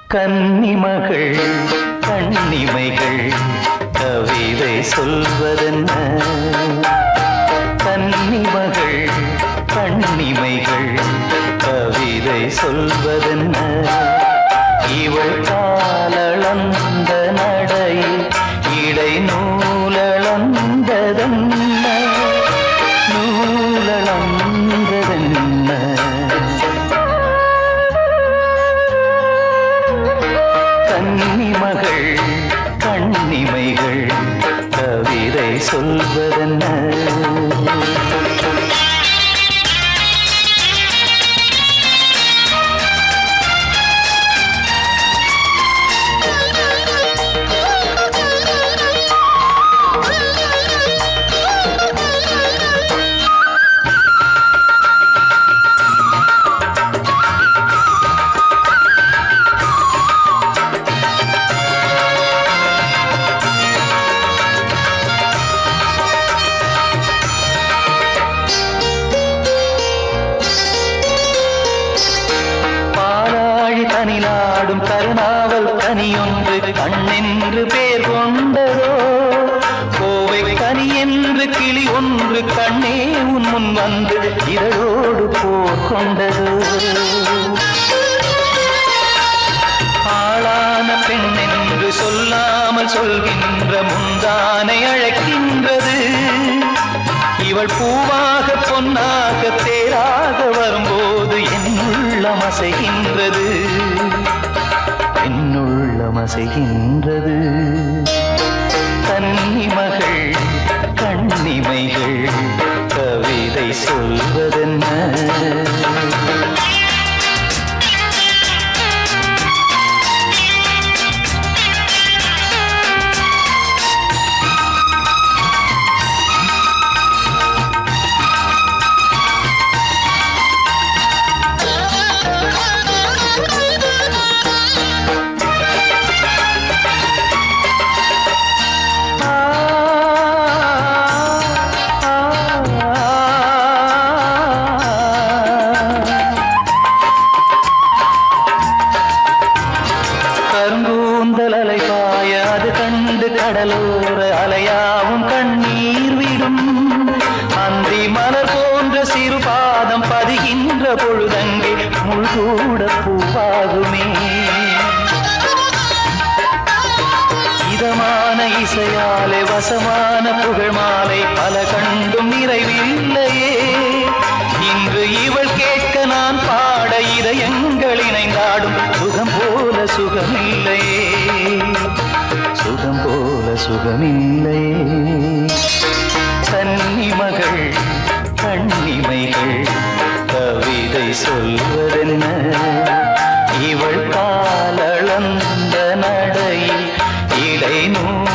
கன்னிமகள் கண்ணிமைகள் கவிதை சொல்வதென்ன கன்னிமகள் கண்ணிமைகள் கவிதை சொல்வதென்ன இவள் காலளந்த நடை இடை நூலளந்ததென்ன நூலளந்ததென்ன கன்னிமகள் கண்ணிமைகள் கவிதை சொல்வதென்ன பாலாழி தனிநாடும் கருணாவல் கனியொன்று கண்ணென்று பேர் கொண்டதோ கோவை கனி என்று கிளி ஒன்று கண்ணே உன் முன் வந்து இதழோடு போர் கொண்டதோ ஆளான பெண் என்று சொல்லாமல் சொல்கின்ற முந்தானை அழைக்கின்றது இவள் பூவாக பொன்னாக தேராக வரும்போது என் உள்ளம் அசைகின்றது என் உள்ளம் அசைகின்றது கன்னிமகள் கண்ணிமைகள் கவிதை சொல்வதென்ன கருங்கூந்தல் அலை பாய அது கண்டு கடலோர அலையாவும் கண்ணீர் விடும் அந்தி மலர் போன்ற சிறு பாதம் பதிகின்ற பொழுதங்கே முள்கூட பூவாகுமே இதமான இசையாலே வசமான புகழ் மாலை பல கண்டும் நிறைவில்லையே இன்று இவள் கேட்க நான் பாட இதயங்கள் இணைந்தாடும் சுகம் போல சுகமில்லையே சுகம் போல சுகமில்லையே கன்னிமகள் கண்ணிமைகள் கவிதை சொல்வதென்ன இவள் காலளந்த நடையில் இடை நூ